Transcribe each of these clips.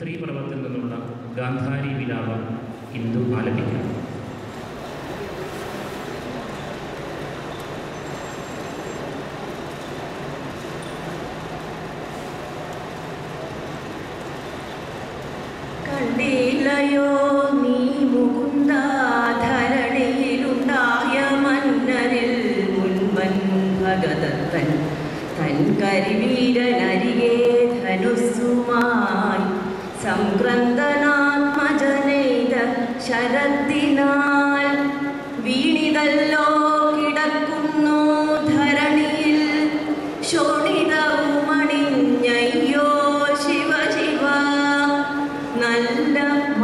സ്ത്രീപർവത്തിൽ നിന്നുള്ള ഗാന്ധാരി വിലാപം ഹിന്ദു ആലപിക്കുന്നു കണ്ടില്ലയോ നീ മുകുന്ദാധരണിയിലുണ്ടായ മന്നരിൽ മുൻപൻ ഭഗതത്തൻ തൻ കരിവീരനരികെ ധനുസ്സുമായി സംക്രന്ദനാത്മജനെയ്ത ശരത്തിനാൽ വീണിതല്ലോ കിടക്കുന്നു ധരണിയിൽ ശോണിതവുമണിഞ്ഞയ്യോ ശിവ ശിവ നല്ല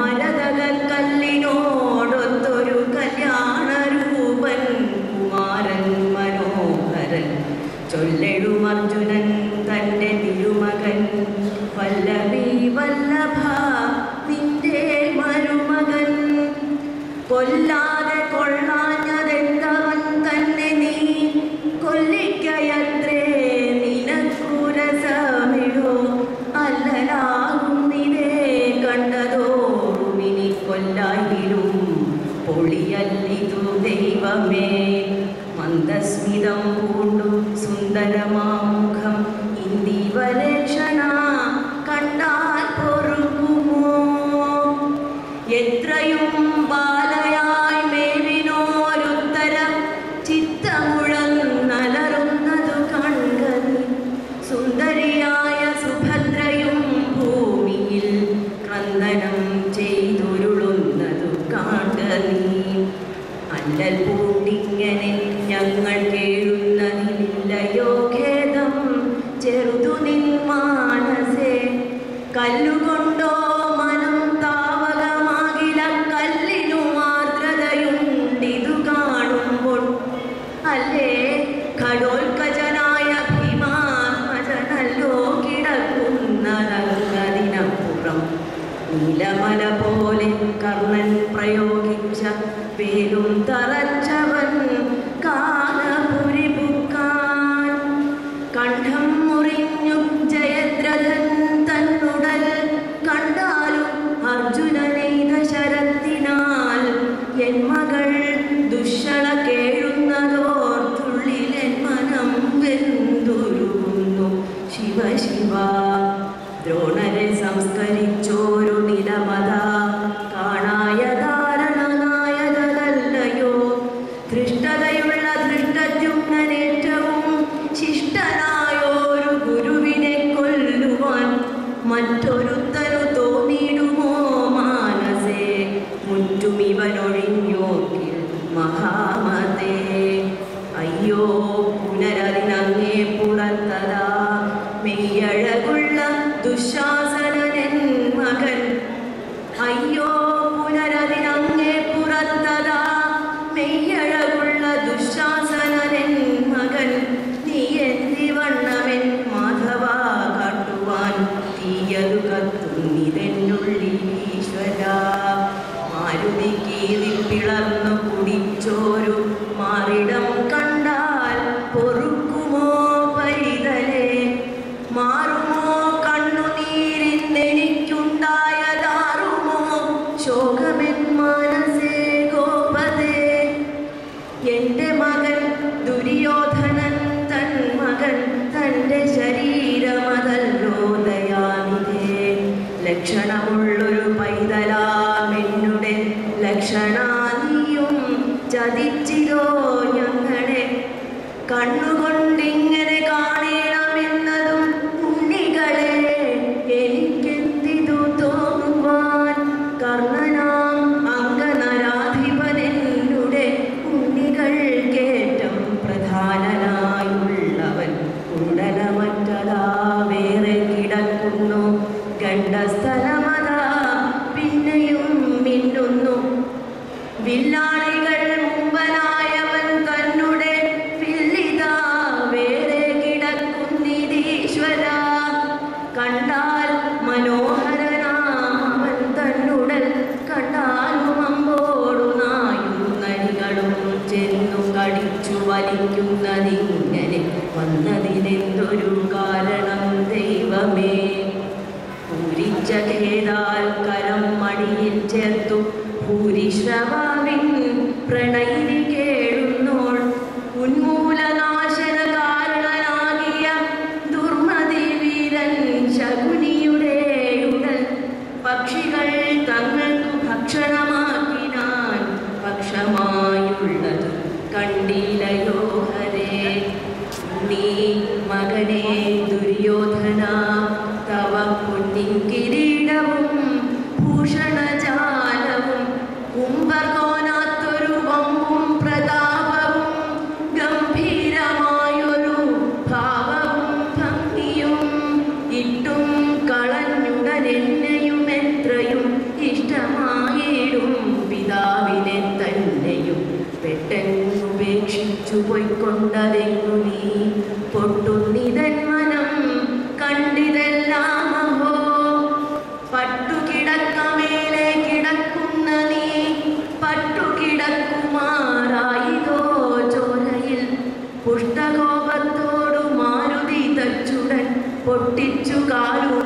മരതകക്കല്ലിനോടൊത്തൊരു കല്യാണരൂപൻ കുമാരൻ മനോഹരൻ ചൊല്ലെഴും അർജുനൻ തൻ്റെ തിരുമകൻ വല്ലഭി വല്ലഭ നിന്റെ മരുമകൻ കൊല്ലാതെ കൊള്ളാഞ്ഞതെന്തവൻ തന്നെ നീ കൊല്ലിക്കയത്രേ നിനക്കുരസമിടോ അല്ലലാകുന്നിതേ കണ്ടതോറുമിനി കൊല്ലായിലും പൊളിയല്ലിതു ദൈവമേ മന്ദസ്മിതം പൂണ്ടു സുന്ദരമാമുഖം ഇന്ദീവലക്ഷണ കണ്ടാൽ പൊറുക്കുമോ എത്രയും ബാലയായി മേവിനോരുത്തരം ചിത്തമുഴന്നലറുന്നതു കണ്ടത് സുന്ദരിയായ സുഭദ്രയും ഭൂമിയിൽ ക്രന്ദനം ചെയ്തുരുളുന്നതു കാണ്ട നീ അല്ലൽ പൂണ്ടിങ്ങനെ ഞങ്ങൾ കേഴുന്നതിനില്ലയോ ഖേദം ചെറുതു നിൻ മാനസേ കല്ലുകൊണ്ടോ മനം താവകമാകില കല്ലിനു ആർദ്രതയുണ്ടിതു കാണുമ്പോൾ അല്ലേ ഘടോൽക്കജനായ ഭീമാത്മജനല്ലോ കിടക്കുന്നതങ്ങതിനപ്പുറം നീലമല പോലെ കർണൻ പ്രയോഗിച്ച പേരും തറച്ചവൻ കാലപുരി പുക്കാൻ കണ്ഠം മുറിഞ്ഞു ജയദ്രഥൻ തന്നുടൽ കണ്ടാലും അർജുനനെയ്ത ശരത്തിനാൽ എൻ മകൾ ദുഷള കേഴുന്നതോർത്തുള്ളിലെൻ മനം വെന്തുരുകുന്നു ശിവ ശിവ ദ്രോണരെ സംസ്കരിച്ചോരു നിലമത കാണായ ധാരണനായതല്ലയോ ധൃഷ്ടതയുള്ള ധൃഷ്ടദ്യുമ്നേറ്റവും ശിഷ്ടനായോരു ഗുരുവിനെ കൊല്ലുവാൻ മറ്റൊരുത്തനു തോന്നിയിടുമോ മാനസേ മുറ്റുമിവനൊഴിഞ്ഞോക്കിൽ മഹാമതേ അയ്യോ പുനരതിനങ്ങേ പുറത്തതാ മെയ്യഴകുള്ള ദുശാസനൻ മകൻ അയ്യോ പുനരതിനങ്ങേ പുറത്തതാ മെയ്യഴകുള്ള ദുശാസനൻ മകൻ നീ എന്തിവണ്ണവൻ മാധവ കാട്ടുവാൻ തീയതു കത്തുന്നിതെന്നുള്ളിൽ ഈശ്വര മാരുതി കീറി പിളർന്നു കുടിച്ചോരു മാറിടം കണ്ടാൽ പൊറുക്കുമോ പൈതലേ മാറുമോ കണ്ണുനീരിന്നെനിക്കുണ്ടായതാറുമോ ശോകമെൻ മനസ്സേ ഗോപതേ എന്റെ മകൻ ദുര്യോധനൻ തൻ മകൻ തൻ്റെ ശരീരമതല്ലോ ദയാനിധേ ലക്ഷണമുള്ളൊരു പൈതലാമെന്നുടെ ലക്ഷണാനിയും ചതിച്ചിരോ ഞങ്ങളെ കണ്ണുകൊണ്ടിങ്ങനെ കാണണമെന്നതും ഉണ്ണികളെ എനിക്കെന്തിതു തോന്നുവാൻ കർണനാം അംഗനരാധിപനെന്നുടെ ഉണ്ണികൾ കേറ്റം പ്രധാനനായുള്ളവൻ കുണ്ടലമറ്റതാ വേറെ കിടക്കുന്നു ഗണ്ഡസ്ഥലമതാ പിന്നെയും മിന്നുന്നു വില്ലാളികൾ മുമ്പനായവൻ തന്നുടെ വില്ലിതാ വേറെ കിടക്കുന്നിതീശ്വര കണ്ടാൽ മനോഹരനാമൻ തന്നുടൽ കണ്ടാലും അമ്പോടു നായും നരികളും ചെന്നു കടിച്ചു വലിക്കുന്നതിങ്ങനെ വന്നതിനെന്തൊരു കാരണം ദൈവമേ പൂരിച്ച പഞ്ചഖേദാൽ കരം മടിയിൽ ചേർത്തു ഭൂരിശ്രവാവിൻ പ്രണയിനി കേഴുന്നോൾ ഉന്മൂലനാശന കാരണനാകിയ ദുർമതി വീരൻ ശകുനിയുടെ ഉടൽ പക്ഷികൾ തങ്ങൾക്കു ഭക്ഷണമാക്കിനാൻ പക്ഷമായുള്ളത് കണ്ടിലയോ ഹരേ നീ മകനെ ദുര്യോധന തവ പൊന്നിൻ കിരീടവും ഭൂഷണജാലവും കുംഭകോനാത്തൊരു വമ്പും പ്രതാപവും ഗംഭീരമായൊരു ഭാവവും ഭംഗിയും ഇട്ടും കളഞ്ഞുടനെന്നെയും എത്രയും ഇഷ്ടമായിടും പിതാവിനെ തന്നെയും പെട്ടെന്നുപേക്ഷിച്ചു പോയിക്കൊണ്ടതെങ്ങു നീ പൊട്ടുന്നിതൻ മനം കണ്ടിതെല്ലാം അഹോ പട്ടുകിടക്കമേലെ കിടക്കുന്ന നീ പട്ടുകിടക്കുമാറായിതോ ചോരയിൽ പുഷ്ടകോപത്തോടു മാരുതി തച്ചുടൻ പൊട്ടിച്ചു കാലു